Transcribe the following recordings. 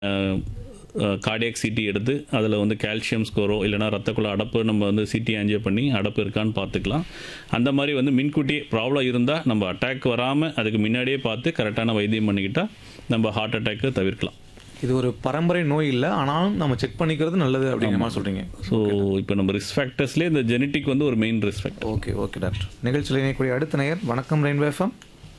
cardiac CD எடுத்து அதில் வந்து கால்சியம் ஸ்கோரோ இல்லைனா ரத்தக்குள்ள அடப்பு நம்ம வந்து சிடி ஆஞ்சியோ பண்ணி அடப்பு இருக்கான்னு பார்த்துக்கலாம் அந்த மாதிரி வந்து முன்கூட்டியே ப்ராப்ளம் இருந்தால் நம்ம அட்டாக் வராமல் அதுக்கு முன்னாடியே பார்த்து கரெக்டான வைத்தியம் பண்ணிக்கிட்டால் நம்ம ஹார்ட் அட்டாக்கு தவிர்க்கலாம் இது ஒரு பரம்பரை நோய் இல்லை ஆனாலும் நம்ம செக் பண்ணிக்கிறது நல்லது அப்படிங்கிற மாதிரி சொல்கிறீங்க ஸோ இப்போ நம்ம ரிஸ்க் ஃபேக்டர்ஸ்லேயே இந்த ஜெனட்டிக் வந்து ஒரு main risk factor okay okay doctor நிகழ்ச்சியில் இணையக்கூடிய அடுத்த நேயர் வணக்கம் ரெயின்போ எஃப்எம்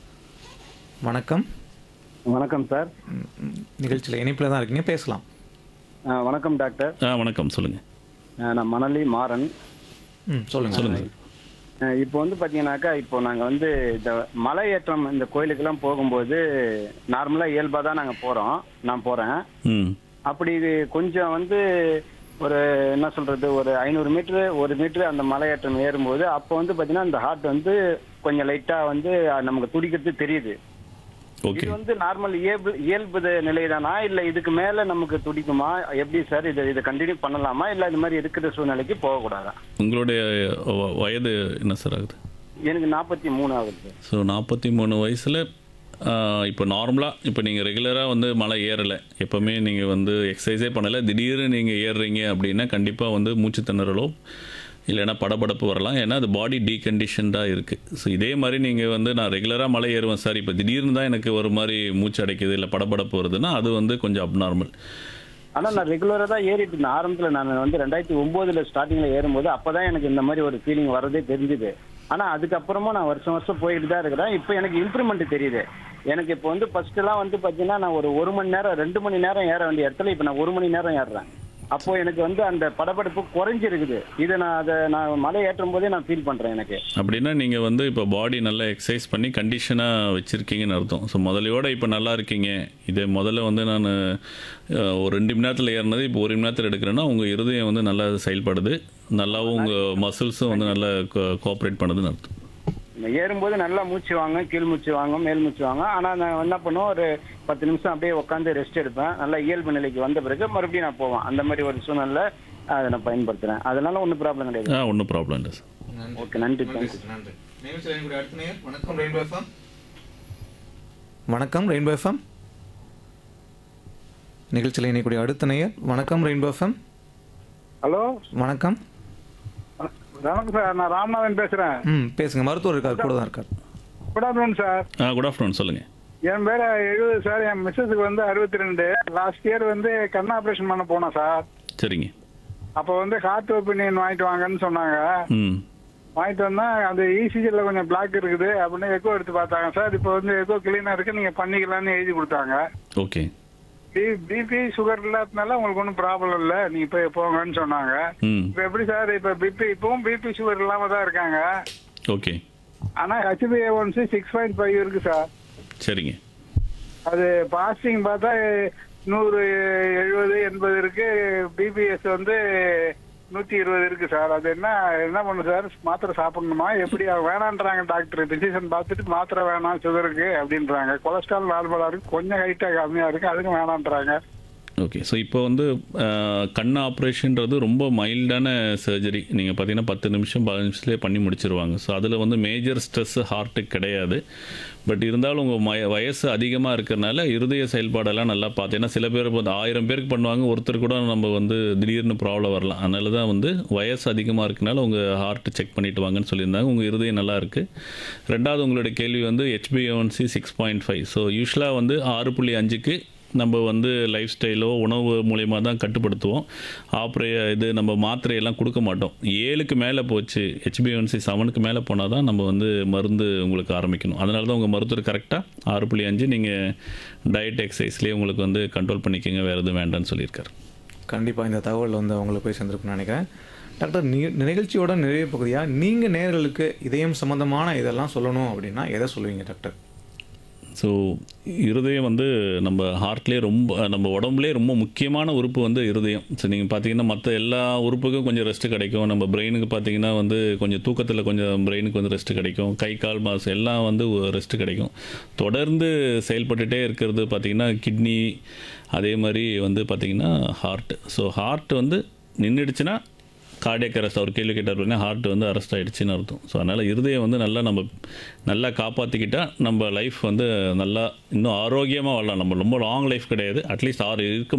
வணக்கம் வணக்கம் சார் ம், ம், நிகழ்ச்சியில் இணைப்பில் தான் இருக்கீங்க பேசலாம் ஆ, வணக்கம் டாக்டர் ஆ வணக்கம் சொல்லுங்கள் ஆ, நான் மணலி மாறன் ம் சொல்லுங்கள் சொல்லுங்கள் சார் ஆ, இப்போ வந்து பார்த்தீங்கன்னாக்கா இப்போ நாங்கள் வந்து இந்த மலை ஏற்றம் இந்த கோயிலுக்கெல்லாம் போகும்போது நார்மலாக இயல்பாக தான் நாங்கள் போகிறோம் நான் போகிறேன் ம் அப்படி இது கொஞ்சம் வந்து ஒரு என்ன சொல்றது ஒரு ஐநூறு மீட்ரு ஒரு மீட்ரு அந்த மலை ஏற்றம் ஏறும்போது அப்போ வந்து பார்த்தீங்கன்னா இந்த ஹார்ட் வந்து கொஞ்சம் லைட்டாக வந்து நமக்கு துடிக்கிறது தெரியுது ஓகே இது வந்து நார்மல் இயல்பு இயல்பு நிலைதானா இல்ல இதுக்கு மேல நமக்கு துடிக்குமா எப்படி சார் இது இதை கண்டினியூ பண்ணலாமா இல்ல இது மாதிரி இருக்கிற சூழ்நிலைக்கு போகக்கூடாதா உங்களுடைய வ- வயது என்ன சார் ஆகுது எனக்கு நாற்பத்தி மூணு ஆகுது சார் ஸோ நாற்பத்தி மூணு வயசில் இப்போ நார்மலாக இப்போ நீங்கள் ரெகுலராக வந்து மலை ஏறலை எப்போவுமே நீங்கள் வந்து எக்ஸசைஸே பண்ணலை திடீர்னு நீங்கள் ஏறுறீங்க அப்படின்னா கண்டிப்பாக வந்து மூச்சு திணறலோ இல்லைன்னா படபடப்பு வரலாம் ஏன்னா அது பாடி டீகண்டிஷன்டாக இருக்குது ஸோ இதே மாதிரி நீங்கள் வந்து நான் ரெகுலராக மலை ஏறுவேன் சார் இப்போ திடீர்னு தான் எனக்கு ஒரு மாதிரி மூச்சு அடைக்குது இல்லை படபடப்பு வருதுன்னா அது வந்து கொஞ்சம் அப்நார்மல் ஆனா நான் ரெகுலரா தான் ஏறிட்டு இருந்தேன் ஆரம்பத்துல நான் வந்து ரெண்டாயிரத்தி ஒன்பதுல ஸ்டார்டிங்ல ஏறும்போது அப்பதான் எனக்கு இந்த மாதிரி ஒரு ஃபீலிங் வரதே தெரிஞ்சுது ஆனா அதுக்கப்புறமா நான் வருஷம் வருஷம் போயிட்டு தான் இருக்கிறேன் இப்போ எனக்கு இம்ப்ரூவ்மெண்ட் தெரியுது எனக்கு இப்போ வந்து ஃபர்ஸ்ட் எல்லாம் வந்து பாத்தீங்கன்னா நான் ஒரு ஒரு மணி நேரம் ரெண்டு மணி நேரம் ஏற வேண்டிய இடத்துல இப்போ நான் ஒரு மணி நேரம் ஏறுறேன் அப்போ எனக்கு வந்து அந்த படபடப்பு குறைஞ்சிருக்குது இதை நான் அதை நான் மலை ஏற்றும் போதே நான் ஃபீல் பண்றேன் எனக்கு அப்படின்னா நீங்கள் வந்து இப்போ பாடி நல்லா எக்ஸசைஸ் பண்ணி கண்டிஷனாக வச்சுருக்கீங்கன்னு அர்த்தம் ஸோ முதலையோட இப்போ நல்லா இருக்கீங்க இது முதல்ல வந்து நான் ஒரு ரெண்டு மணி நேரத்தில் ஏறினது இப்போ ஒரு மணி நேரத்தில் எடுக்கிறேன்னா உங்கள் இருதயம் வந்து நல்லா செயல்படுது நல்லாவும் உங்கள் மசில்ஸும் வந்து நல்லா கோஆப்ரேட் பண்ணுதுன்னு அர்த்தம் நான் ஏறும்போது நல்லா மூச்சு வாங்க கீழ் மூச்சு வாங்க மேல் மூச்சு வாங்க ஆனா நான் என்ன பண்ணுவேன் ஒரு பத்து நிமிஷம் அப்படியே உட்காந்து ரெஸ்ட் எடுப்பேன் நல்லா இயல்பு நிலைக்கு வந்த பிறகு மறுபடியும் நான் போவேன் அந்த மாதிரி ஒரு சூழ்நிலை அதை நான் பயன்படுத்துறேன் அதனால ஒன்றும் ப்ராப்ளம் கிடையாது ஆ ஒன்றும் ப்ராப்ளம் இல்லை சார் ஓகே நன்றி தேங்க்யூ நன்றி நிகழ்ச்சியில் இணையக்கூடிய அடுத்த நேயர் வணக்கம் ரெயின்போ எஃப்எம் வணக்கம் ரெயின்போ எஃப்எம் நிகழ்ச்சியில் இணையக்கூடிய அடுத்த நேயர் வணக்கம் ரெயின்போ எஃப்எம் ஹலோ வணக்கம் வணக்கம் சார் நான் ராமநாதன் பேசுறேன் ம் பேசுங்க மருத்துவர் இருக்கார் கூட தான் இருக்கார் good afternoon sir ah good afternoon சொல்லுங்கள் என் பேர் எழுபது சார் என் மிஸ்ஸஸுக்கு வந்து அறுபத்தி ரெண்டு லாஸ்ட் இயர் வந்து கண் ஆப்ரேஷன் பண்ண போனோம் சார் சரிங்க அப்போ வந்து ஹார்ட் ஒப்பீனியன் வாங்கிட்டு வாங்கன்னு சொன்னாங்க ம் வாங்கிட்டு வந்தா அந்த இசிஜியில் கொஞ்சம் பிளாக் இருக்குது அப்படின்னு எக்கோ எடுத்து பார்த்தாங்க சார் இப்போ வந்து எக்கோ கிளீனாக இருக்கு நீங்கள் பண்ணிக்கலாம்னு எழுதி கொடுத்தாங்க ஓகே பிபி சுகர் இல்லாததுனால உங்களுக்கு ஒன்றும் ப்ராப்ளம் இல்லை நீங்கள் போய் போங்கன்னு சொன்னாங்க ம் இப்போ எப்படி சார் இப்போ பிபி இப்பவும் பிபி சுகர் இல்லாமல் தான் இருக்காங்க ஓகே ஆனால் ஹெச்பிஏ ஒன்சி சிக்ஸ் பாயிண்ட் ஃபைவ் இருக்கு சார் சரிங்க அது பாஸ்டிங் பார்த்தா நூறு எழுபது எண்பது இருக்கு பிபிஎஸ் வந்து நூத்தி இருபது இருக்கு சார் அது என்ன என்ன பண்ணு சார் மாத்திரை சாப்பிடணுமா எப்படி அவங்க வேணான்றாங்க டாக்டர் டிசிஷன் பார்த்துட்டு மாத்திரை வேணாம் சுகருக்கு அப்படின்றாங்க கொலஸ்ட்ரால் நார்மலா இருக்கு கொஞ்சம் ஹைட்டா கம்மியா இருக்கு அதுக்கும் வேணான்றாங்க ஓகே ஸோ இப்போ வந்து அஹ், கண் ஆப்ரேஷன்றது ரொம்ப மைல்டான சர்ஜரி நீங்கள் பார்த்தீங்கன்னா பத்து நிமிஷம் பதினஞ்சு நிமிஷத்துலேயே பண்ணி முடிச்சிருவாங்க ஸோ அதில் வந்து மேஜர் ஸ்ட்ரெஸ் ஹார்ட்டுக்கு கிடையாது பட் இருந்தாலும் உங்கள் மய வயசு அதிகமாக இருக்கிறனால இருதய செயல்பாடெல்லாம் நல்லா பார்த்து ஏன்னா சில பேர் வந்து ஆயிரம் பேருக்கு பண்ணுவாங்க ஒருத்தர் கூட நம்ம வந்து திடீர்னு ப்ராப்ளம் வரலாம் அதனால தான் வந்து வயசு அதிகமாக இருக்கனால உங்கள் ஹார்ட் செக் பண்ணிட்டு வாங்கன்னு சொல்லியிருந்தாங்க உங்கள் இருதயம் நல்லா இருக்குது ரெண்டாவது உங்களுடைய கேள்வி வந்து ஹெச்பிஓன்சி சிக்ஸ் பாயிண்ட் ஃபைவ் ஸோ யூஸ்வலாக வந்து ஆறு புள்ளி அஞ்சுக்கு நம்ம வந்து லைஃப் ஸ்டைலோ உணவு மூலயமா தான் கட்டுப்படுத்துவோம் ஆப்ரே இது நம்ம மாத்திரையெல்லாம் கொடுக்க மாட்டோம் ஏழுக்கு மேலே போச்சு ஹெச்பிஎன்சி செவனுக்கு மேலே போனால் தான் நம்ம வந்து மருந்து உங்களுக்கு ஆரம்பிக்கணும் அதனால தான் உங்கள் மருத்துவர் கரெக்டாக ஆறு புள்ளி அஞ்சு நீங்கள் டயட் எக்ஸசைஸ்லேயே உங்களுக்கு வந்து கண்ட்ரோல் பண்ணிக்கோங்க வேறு எதுவும் வேண்டாம்னு சொல்லியிருக்காரு கண்டிப்பாக இந்த தகவல் வந்து அவங்களுக்கு போய் சேர்ந்துருக்குன்னு நினைக்கிறேன் டாக்டர் நி நிகழ்ச்சியோட நிறைய பகுதியாக நீங்கள் நேர்களுக்கு இதயம் சம்மந்தமான இதெல்லாம் சொல்லணும் அப்படின்னா எதை சொல்லுவீங்க டாக்டர் ஸோ இருதயம் வந்து நம்ம ஹார்ட்லேயே ரொம்ப நம்ம உடம்புலேயே ரொம்ப முக்கியமான உறுப்பு வந்து இருதயம் ஸோ நீங்கள் பார்த்தீங்கன்னா மற்ற எல்லா உறுப்புக்கும் கொஞ்சம் ரெஸ்ட் கிடைக்கும் நம்ம பிரெயினுக்கு பார்த்தீங்கன்னா வந்து கொஞ்சம் தூக்கத்தில் கொஞ்சம் பிரெயினுக்கு வந்து ரெஸ்ட் கிடைக்கும் கை கால் மாசு எல்லாம் வந்து ரெஸ்ட் கிடைக்கும் தொடர்ந்து செயல்பட்டுட்டே இருக்கிறது பார்த்தீங்கன்னா கிட்னி அதே மாதிரி வந்து பார்த்தீங்கன்னா ஹார்ட் ஸோ ஹார்ட் வந்து நின்றுடுச்சுன்னா கார்டியக் அரெஸ்ட் அவர் கேள்வி கேட்டார் அப்படின்னா ஹார்ட் வந்து அரெஸ்ட் ஆகிடுச்சின்னு அர்த்தம் ஸோ அதனால் இருதயம் வந்து நல்லா நம்ம நல்லா காப்பாற்றிக்கிட்டால் நம்ம லைஃப் வந்து நல்லா இன்னும் ஆரோக்கியமாக வாழலாம் நம்ம ரொம்ப லாங் லைஃப் கிடையாது அட்லீஸ்ட் ஆறு இருக்கும்